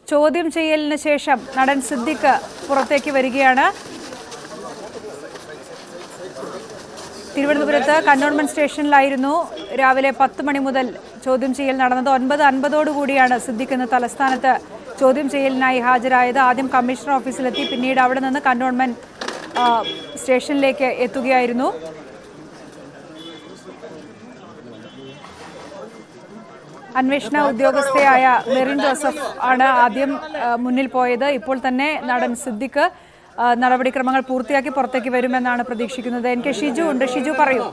ചോദ്യം ചെയ്യലിന് ശേഷം നടൻ സിദ്ദിഖ് പുറത്തേക്ക് വരികയാണ് തിരുവനന്തപുരത്ത് കന്റോൺമെന്റ് സ്റ്റേഷനിലായിരുന്നു രാവിലെ പത്ത് മണി മുതൽ ചോദ്യം ചെയ്യൽ നടന്നത് ഒൻപത് അൻപതോടുകൂടിയാണ് സിദ്ദിഖ് ഇന്ന് തലസ്ഥാനത്ത് ചോദ്യം ചെയ്യലിനായി ഹാജരായത് ആദ്യം കമ്മീഷണർ ഓഫീസിലെത്തി പിന്നീട് അവിടെ നിന്ന് കന്റോൺമെന്റ് ആ, സ്റ്റേഷനിലേക്ക് എത്തുകയായിരുന്നു അന്വേഷണ ഉദ്യോഗസ്ഥയായ മെറിൻ ജോസഫ് ആണ് ആദ്യം ആ, മുന്നിൽ പോയത് ഇപ്പോൾ തന്നെ നടൻ സിദ്ദിഖ് ആ, നടപടിക്രമങ്ങൾ പൂർത്തിയാക്കി പുറത്തേക്ക് വരുമെന്നാണ് പ്രതീക്ഷിക്കുന്നത് എൻ കെ ഷിജു ഉണ്ട് ഷിജു പറയൂ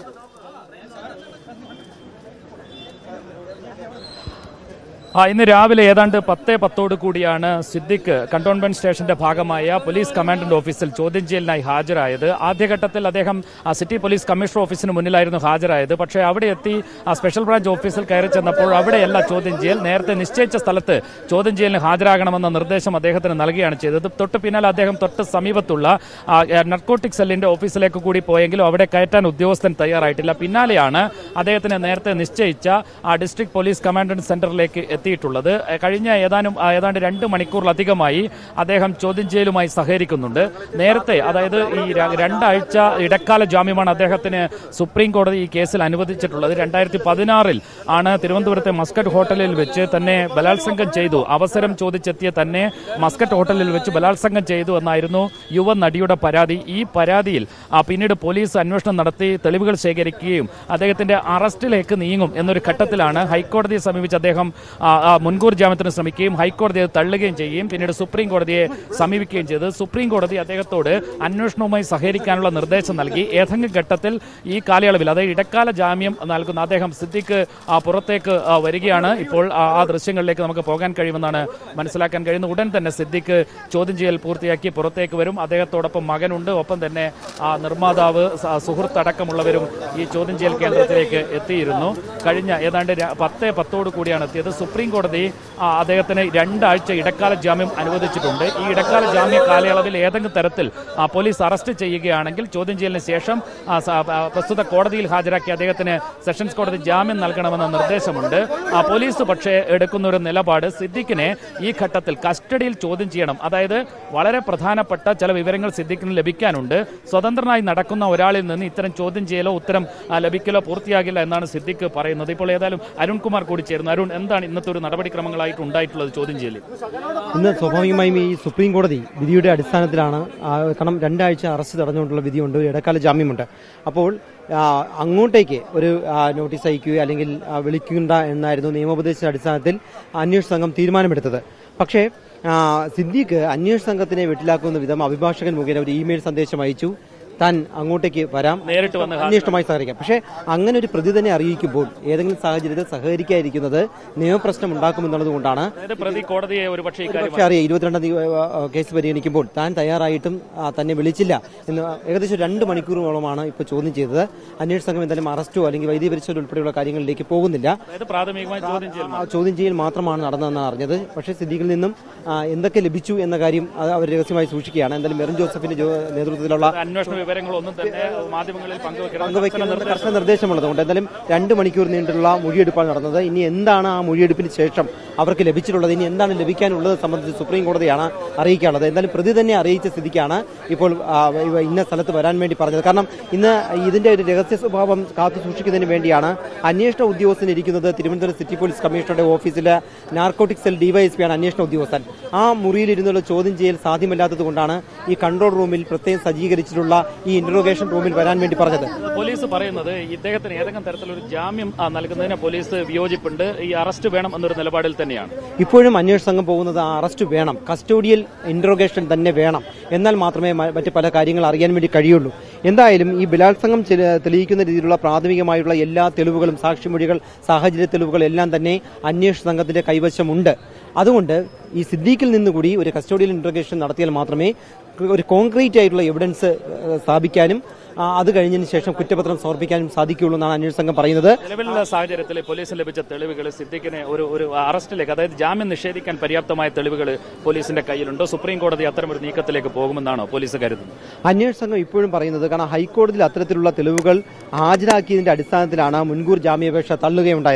ആ ഇന്ന് രാവിലെ ഏതാണ്ട് പത്തേ പത്തോട് കൂടിയാണ് സിദ്ദിഖ് കണ്ടോൺമെന്റ് സ്റ്റേഷന്റെ ഭാഗമായ പോലീസ് കമാൻഡന്റ് ഓഫീസിൽ ചോദ്യം ചെയ്യലിനായി ഹാജരായത് ആദ്യഘട്ടത്തിൽ അദ്ദേഹം ആ സിറ്റി പോലീസ് കമ്മീഷണർ ഓഫീസിന് മുന്നിലായിരുന്നു ഹാജരായത് പക്ഷേ അവിടെ എത്തി ആ സ്പെഷ്യൽ ബ്രാഞ്ച് ഓഫീസിൽ കയറി ചെന്നപ്പോൾ അവിടെയല്ല ചോദ്യം ചെയ്യൽ നേരത്തെ നിശ്ചയിച്ച സ്ഥലത്ത് ചോദ്യം ചെയ്യലിന് ഹാജരാകണമെന്ന നിർദ്ദേശം അദ്ദേഹത്തിന് നൽകുകയാണ് ചെയ്തത് തൊട്ട് പിന്നാലെ അദ്ദേഹം തൊട്ട് സമീപത്തുള്ള നർക്കോട്ടിക് സെല്ലിന്റെ ഓഫീസിലേക്ക് കൂടി പോയെങ്കിലും അവിടെ കയറ്റാൻ ഉദ്യോഗസ്ഥൻ തയ്യാറായിട്ടില്ല പിന്നാലെയാണ് അദ്ദേഹത്തിന് നേരത്തെ നിശ്ചയിച്ച ആ ഡിസ്ട്രിക്ട് പോലീസ് കമാൻഡന്റ് സെന്ററിലേക്ക് എത്തിയിട്ടുള്ളത് എ, കഴിഞ്ഞ ഏതാനും ആ, ഏതാണ്ട് രണ്ട് മണിക്കൂറിലധികമായി അദ്ദേഹം ചോദ്യം ചെയ്യലുമായി സഹകരിക്കുന്നുണ്ട് നേരത്തെ അതായത് ഈ ര- രണ്ടാഴ്ച ഇടക്കാല ജാമ്യമാണ് അദ്ദേഹത്തിന് സുപ്രീം കോടതി ഈ കേസിൽ അനുവദിച്ചിട്ടുള്ളത് രണ്ടായിരത്തി പതിനാറിൽ ആണ് തിരുവനന്തപുരത്തെ മസ്കറ്റ് ഹോട്ടലിൽ വെച്ച് തന്നെ ബലാത്സംഗം ചെയ്തു അവസരം ചോദിച്ചെത്തിയ തന്നെ മസ്കറ്റ് ഹോട്ടലിൽ വെച്ച് ബലാത്സംഗം ചെയ്തു എന്നായിരുന്നു യുവ നടിയുടെ പരാതി ഈ പരാതിയിൽ ആ, പിന്നീട് പോലീസ് അന്വേഷണം നടത്തി തെളിവുകൾ ശേഖരിക്കുകയും അദ്ദേഹത്തിന്റെ അറസ്റ്റിലേക്ക് നീങ്ങും എന്നൊരു ഘട്ടത്തിലാണ് ഹൈക്കോടതിയെ സമീപിച്ച് അദ്ദേഹം ആ, ആ, മുൻകൂർ ജാമ്യത്തിന് ശ്രമിക്കുകയും ഹൈക്കോടതി അത് തള്ളുകയും ചെയ്യുകയും പിന്നീട് സുപ്രീം കോടതിയെ സമീപിക്കുകയും ചെയ്തത് സുപ്രീം കോടതി അദ്ദേഹത്തോട് അന്വേഷണവുമായി സഹകരിക്കാനുള്ള നിർദ്ദേശം നൽകി ഏതെങ്കിലും ഘട്ടത്തിൽ ഈ കാലയളവിൽ അതായത് ഇടക്കാല ജാമ്യം നൽകുന്ന അദ്ദേഹം സിദ്ദിഖ് ആ, പുറത്തേക്ക് ആ, വരികയാണ് ഇപ്പോൾ ആ ആ ദൃശ്യങ്ങളിലേക്ക് നമുക്ക് പോകാൻ കഴിയുമെന്നാണ് മനസ്സിലാക്കാൻ കഴിയുന്നത് ഉടൻ തന്നെ സിദ്ദിഖ് ചോദ്യം ചെയ്യൽ പൂർത്തിയാക്കി പുറത്തേക്ക് വരും അദ്ദേഹത്തോടൊപ്പം മകനുണ്ട് ഒപ്പം തന്നെ ആ, നിർമ്മാതാവ് സ- സുഹൃത്ത് അടക്കമുള്ളവരും ഈ ചോദ്യം ചെയ്യൽ കേന്ദ്രത്തിലേക്ക് എത്തിയിരുന്നു കഴിഞ്ഞ ഏതാണ്ട് ര- പത്ത് പത്തോട് കൂടിയാണ് എത്തിയത് സുപ്രീം കോടതി ആ, അദ്ദേഹത്തിന് രണ്ടാഴ്ച ഇടക്കാല ജാമ്യം അനുവദിച്ചിട്ടുണ്ട് ഈ ഇടക്കാല ജാമ്യ കാലയളവിൽ ഏതെങ്കിലും തരത്തിൽ ആ, പോലീസ് അറസ്റ്റ് ചെയ്യുകയാണെങ്കിൽ ചോദ്യം ചെയ്യലിന് ശേഷം ആ, സ- ആ, പ്രസ്തുത കോടതിയിൽ ഹാജരാക്കി അദ്ദേഹത്തിന് സെഷൻസ് കോടതി ജാമ്യം നൽകണമെന്ന നിർദ്ദേശമുണ്ട് ആ, പോലീസ് പക്ഷേ എടുക്കുന്ന ഒരു നിലപാട് സിദ്ദിഖിനെ ഈ ഘട്ടത്തിൽ കസ്റ്റഡിയിൽ ചോദ്യം ചെയ്യണം അതായത് വളരെ പ്രധാനപ്പെട്ട ചില വിവരങ്ങൾ സിദ്ദിഖിന് ലഭിക്കാനുണ്ട് സ്വതന്ത്രനായി നടക്കുന്ന ഒരാളിൽ നിന്ന് ഇത്തരം ചോദ്യം ചെയ്യലോ ഉത്തരം ആ, ലഭിക്കലോ പൂർത്തിയാകില്ല എന്നാണ് സിദ്ദിഖ് പറയുന്നത് ഇപ്പോൾ ഏതായാലും അരുൺകുമാർ കൂടി ചേരുന്നു അരുൺ എന്താണ് ഇന്നത്തെ ഒരു നടപടിക്രമങ്ങളായിട്ട് ഉണ്ടായിട്ടുള്ളത് ചോദ്യം ചെയ്യലിൽ ഇന്ന് സ്വാഭാവികമായും ഈ സുപ്രീം കോടതി വിധിയുടെ അടിസ്ഥാനത്തിലാണ് ആ, കാരണം രണ്ടാഴ്ച അറസ്റ്റ് തടഞ്ഞുകൊണ്ടുള്ള വിധിയുണ്ട് ഒരു ഇടക്കാല ജാമ്യമുണ്ട് അപ്പോൾ ആ, അങ്ങോട്ടേക്ക് ഒരു ആ, നോട്ടീസ് അയക്കുകയോ അല്ലെങ്കിൽ ആ, വിളിക്കണ്ട എന്നായിരുന്നു നിയമോപദേശ അടിസ്ഥാനത്തിൽ അന്വേഷണ സംഘം തീരുമാനമെടുത്തത് പക്ഷേ ആ, സിദ്ദീഖ് അന്വേഷണ സംഘത്തിനെ വെട്ടിലാക്കുന്ന വിധം അഭിഭാഷകൻ മുഖേന ഒരു ഇമെയിൽ സന്ദേശം അയച്ചു താൻ അങ്ങോട്ടേക്ക് വരാം നേരിട്ട് വന്ന് അന്വേഷണമായി സഹകരിക്കാം പക്ഷേ അങ്ങനെ ഒരു പ്രതി തന്നെ അറിയിക്കുമ്പോൾ ഏതെങ്കിലും സാഹചര്യത്തിൽ സഹകരിക്കാതിരിക്കുന്നത് നിയമപ്രശ്നം ഉണ്ടാക്കുമെന്നുള്ളത് കൊണ്ടാണ് അതായത് പ്രതി കോടതിയെ ഒരുപക്ഷെ ഇക്കാര്യം പക്ഷേ അറിയാം ഇരുപത്തിരണ്ടാം തീയതി ആ, ആ, കേസ് പരിഗണിക്കുമ്പോൾ താൻ തയ്യാറായിട്ടും ആ, തന്നെ വിളിച്ചില്ല എന്ന് ഏകദേശം രണ്ട് മണിക്കൂറോളമാണ് ഇപ്പോൾ ചോദ്യം ചെയ്തത് അന്വേഷണ സംഘം എന്തായാലും അറസ്റ്റോ അല്ലെങ്കിൽ വൈദ്യ പരിശോധന ഉൾപ്പെടെയുള്ള കാര്യങ്ങളിലേക്ക് പോകുന്നില്ല അതായത് പ്രാഥമികമായി ചോദ്യം ചെയ്യൽ ആ ചോദ്യം ചെയ്യൽ മാത്രമാണ് നടന്നതെന്നാണ് അറിഞ്ഞത് പക്ഷേ സിദ്ദീഖിൽ നിന്നും ആ, എന്തൊക്കെ ലഭിച്ചു എന്ന കാര്യം അത് അവർ രഹസ്യമായി സൂക്ഷിക്കുകയാണ് എന്തായാലും മെറിൻ ജോസഫിന്റെ ജോ- നേതൃത്വത്തിലുള്ള അന്വേഷണ വിവരങ്ങളൊന്നും തന്നെ മാധ്യമങ്ങളിൽ പങ്കുവെക്കണം പങ്കുവയ്ക്കണമെന്ന് കർശന നിർദ്ദേശമുള്ളത് കൊണ്ട് എന്തായാലും രണ്ട് മണിക്കൂർ നീണ്ടുള്ള മൊഴിയെടുപ്പാണ് നടന്നത് ഇനി എന്താണ് ആ മൊഴിയെടുപ്പിന് ശേഷം അവർക്ക് ലഭിച്ചിട്ടുള്ളത് ഇനി എന്താണ് ലഭിക്കാനുള്ളത് സംബന്ധിച്ച് സുപ്രീം കോടതിയാണ് അറിയിക്കാനുള്ളത് എന്തായാലും പ്രതി തന്നെ അറിയിച്ച സ്ഥിതിക്കാണ് ഇപ്പോൾ ആ, ഇവ ഇന്ന സ്ഥലത്ത് വരാൻ വേണ്ടി പറഞ്ഞത് കാരണം ഇന്ന് ഇതിന്റെ ഒരു രഹസ്യ സ്വഭാവം കാത്തു സൂക്ഷിക്കുന്നതിന് വേണ്ടിയാണ് അന്വേഷണ ഉദ്യോഗസ്ഥൻ ഇരിക്കുന്നത് തിരുവനന്തപുരം സിറ്റി പോലീസ് കമ്മീഷണറുടെ ഓഫീസിലെ നാർക്കോട്ടിക് സെൽ ഡിവൈഎസ്പിയാണ് അന്വേഷണ ഉദ്യോഗസ്ഥൻ ആ മുറിയിൽ ഇരുന്നുള്ള ചോദ്യം ചെയ്യൽ സാധ്യമല്ലാത്തത് കൊണ്ടാണ് ഈ കൺട്രോൾ റൂമിൽ പ്രത്യേകം സജ്ജീകരിച്ചിട്ടുള്ള ഈ ഇന്ററോഗേഷൻ റൂമിൽ വരാൻ വേണ്ടി പറഞ്ഞത് പോലീസ് പറയുന്നത് ഇദ്ദേഹത്തിന് ഏതെങ്കിലും തരത്തിലൊരു ജാമ്യം ആ, നൽകുന്നതിന് പോലീസ് വിയോജിപ്പുണ്ട് ഈ അറസ്റ്റ് വേണം എന്നൊരു നിലപാടിൽ തന്നെയാണ് ഇപ്പോഴും അന്വേഷണ സംഘം പോകുന്നത് ആ അറസ്റ്റ് വേണം കസ്റ്റോഡിയൽ ഇന്ററോഗേഷൻ തന്നെ വേണം എന്നാൽ മാത്രമേ മ- മറ്റ് പല കാര്യങ്ങൾ അറിയാൻ വേണ്ടി കഴിയുള്ളൂ എന്തായാലും ഈ ബലാത്സംഗം ചില- തെളിയിക്കുന്ന രീതിയിലുള്ള പ്രാഥമികമായുള്ള എല്ലാ തെളിവുകളും സാക്ഷിമൊഴികൾ സാഹചര്യ തെളിവുകൾ എല്ലാം തന്നെ അന്വേഷണ സംഘത്തിന്റെ കൈവശമുണ്ട് അതുകൊണ്ട് ഈ സിദ്ദീഖിൽ നിന്നുകൂടി ഒരു കസ്റ്റോഡിയൽ ഇന്റർഗേഷൻ നടത്തിയാൽ മാത്രമേ ഒരു കോൺക്രീറ്റ് ആയിട്ടുള്ള എവിഡൻസ് ഏഹ്, സ്ഥാപിക്കാനും ആ, അത് കഴിഞ്ഞതിന് ശേഷം കുറ്റപത്രം സമർപ്പിക്കാനും സാധിക്കുകയുള്ളൂ എന്നാണ് അന്വേഷണ സംഘം പറയുന്നത് നിലവിലുള്ള സാഹചര്യത്തിൽ പോലീസിന് ലഭിച്ച തെളിവുകൾ സിദ്ദിഖിനെ ഒരു ഒരു അറസ്റ്റിലേക്ക് അതായത് ജാമ്യം നിഷേധിക്കാൻ പര്യാപ്തമായ തെളിവുകൾ പോലീസിന്റെ കയ്യിലുണ്ട് സുപ്രീം കോടതി അത്തരമൊരു നീക്കത്തിലേക്ക് പോകുമെന്നാണോ പോലീസ് കരുതുന്നത് അന്വേഷണ സംഘം ഇപ്പോഴും പറയുന്നത് കാരണം ഹൈക്കോടതിയിൽ അത്തരത്തിലുള്ള തെളിവുകൾ ഹാജരാക്കിയതിന്റെ അടിസ്ഥാനത്തിലാണ് മുൻകൂർ ജാമ്യാപേക്ഷ തള്ളുകയുണ്ടായത്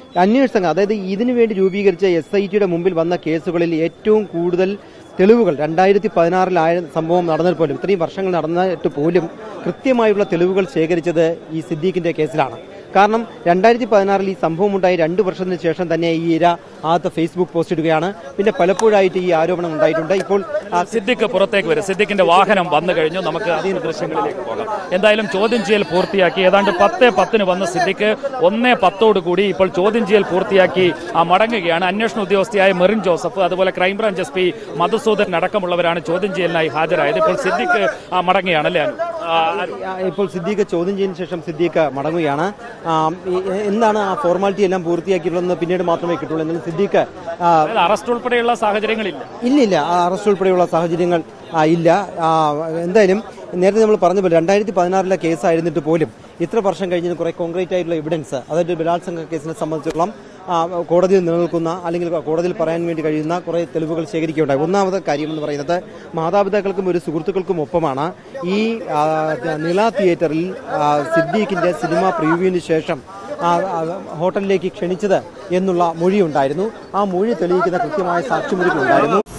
അന്വേഷണ സംഘം അതായത് ഇതിനു വേണ്ടി രൂപീകരിച്ച എസ് ഐ ടിയുടെ മുമ്പിൽ വന്ന കേസുകളിൽ ഏറ്റവും കൂടുതൽ തെളിവുകൾ രണ്ടായിരത്തി പതിനാറിലായ സംഭവം നടന്നതിൽ പോലും ഇത്രയും വർഷങ്ങൾ നടന്നിട്ട് പോലും കൃത്യമായുള്ള തെളിവുകൾ ശേഖരിച്ചത് ഈ സിദ്ദീഖിന്റെ കേസിലാണ് കാരണം രണ്ടായിരത്തി പതിനാറിൽ ഈ സംഭവം ഉണ്ടായി രണ്ട് വർഷത്തിന് ശേഷം തന്നെ ഈ ഇര ആദ്യത്തെ ഫേസ്ബുക്ക് പോസ്റ്റ് ഇടുകയാണ് പിന്നെ പലപ്പോഴായിട്ട് ഈ ആരോപണം ഉണ്ടായിട്ടുണ്ട് ഇപ്പോൾ ആ സിദ്ദിഖ് പുറത്തേക്ക് വരും സിദ്ദിഖിന്റെ വാഹനം വന്നു കഴിഞ്ഞു നമുക്ക് അതിന് ദൃശ്യങ്ങളിലേക്ക് പോകാം എന്തായാലും ചോദ്യം ചെയ്യൽ പൂർത്തിയാക്കി ഏതാണ്ട് പത്ത് പത്തിന് വന്ന സിദ്ദിഖ് ഒന്നേ പത്തോട് കൂടി ഇപ്പോൾ ചോദ്യം ചെയ്യൽ പൂർത്തിയാക്കി ആ മടങ്ങുകയാണ് അന്വേഷണ ഉദ്യോഗസ്ഥയായ മെറിൻ ജോസഫ് അതുപോലെ ക്രൈംബ്രാഞ്ച് എസ് പി മധുസൂദൻ അടക്കമുള്ളവരാണ് ചോദ്യം ചെയ്യലിനായി ഹാജരായത് ഇപ്പോൾ സിദ്ദിഖ് ആ, മടങ്ങുകയാണ് അല്ലേ അനു? ആ, അനു? ആ, ഇപ്പോൾ സിദ്ദീഖ് ചോദ്യം ചെയ്തതിനു ശേഷം സിദ്ദീഖ് മടങ്ങുകയാണ് ആ, ഈ- എന്താണ് ആ ഫോർമാലിറ്റി എല്ലാം പൂർത്തിയാക്കിയിട്ടുള്ളതെന്ന് പിന്നീട് മാത്രമേ കിട്ടുള്ളൂ എന്നാലും സിദ്ദീഖ് ആ, അതായത് അറസ്റ്റ് ഉൾപ്പെടെയുള്ള സാഹചര്യങ്ങളില്ല ഇല്ലില്ല ആ അറസ്റ്റ് ഉൾപ്പെടെയുള്ള സാഹചര്യങ്ങൾ ആ, ഇല്ല ആ, എന്തായാലും നേരത്തെ നമ്മൾ പറഞ്ഞ പോലെ രണ്ടായിരത്തി പതിനാറിലെ കേസായിരുന്നിട്ട് പോലും ഇത്ര വർഷം കഴിഞ്ഞ് കുറെ കോൺക്രീറ്റ് ആയിട്ടുള്ള എവിഡൻസ് അതായത് ബലാത്സംഗ കേസിനെ സംബന്ധിച്ചിടത്തോളം ആ, കോടതിയിൽ നിലനിൽക്കുന്ന അല്ലെങ്കിൽ കോടതിയിൽ പറയാൻ വേണ്ടി കഴിയുന്ന കുറെ തെളിവുകൾ ശേഖരിക്കുകയുണ്ടായി ഒന്നാമത്തെ കാര്യം എന്ന് പറയുന്നത് മാതാപിതാക്കൾക്കും ഒരു സുഹൃത്തുക്കൾക്കും ഒപ്പമാണ് ഈ ആ, നിള തിയേറ്ററിൽ ആ, സിദ്ദീഖിന്റെ സിനിമ പ്രിവ്യൂവിന് ശേഷം ആ, ആ, ഹോട്ടലിലേക്ക് ക്ഷണിച്ചത് എന്നുള്ള മൊഴിയുണ്ടായിരുന്നു ആ മൊഴി തെളിയിക്കുന്ന കൃത്യമായ സാക്ഷിമൊഴികളുണ്ടായിരുന്നു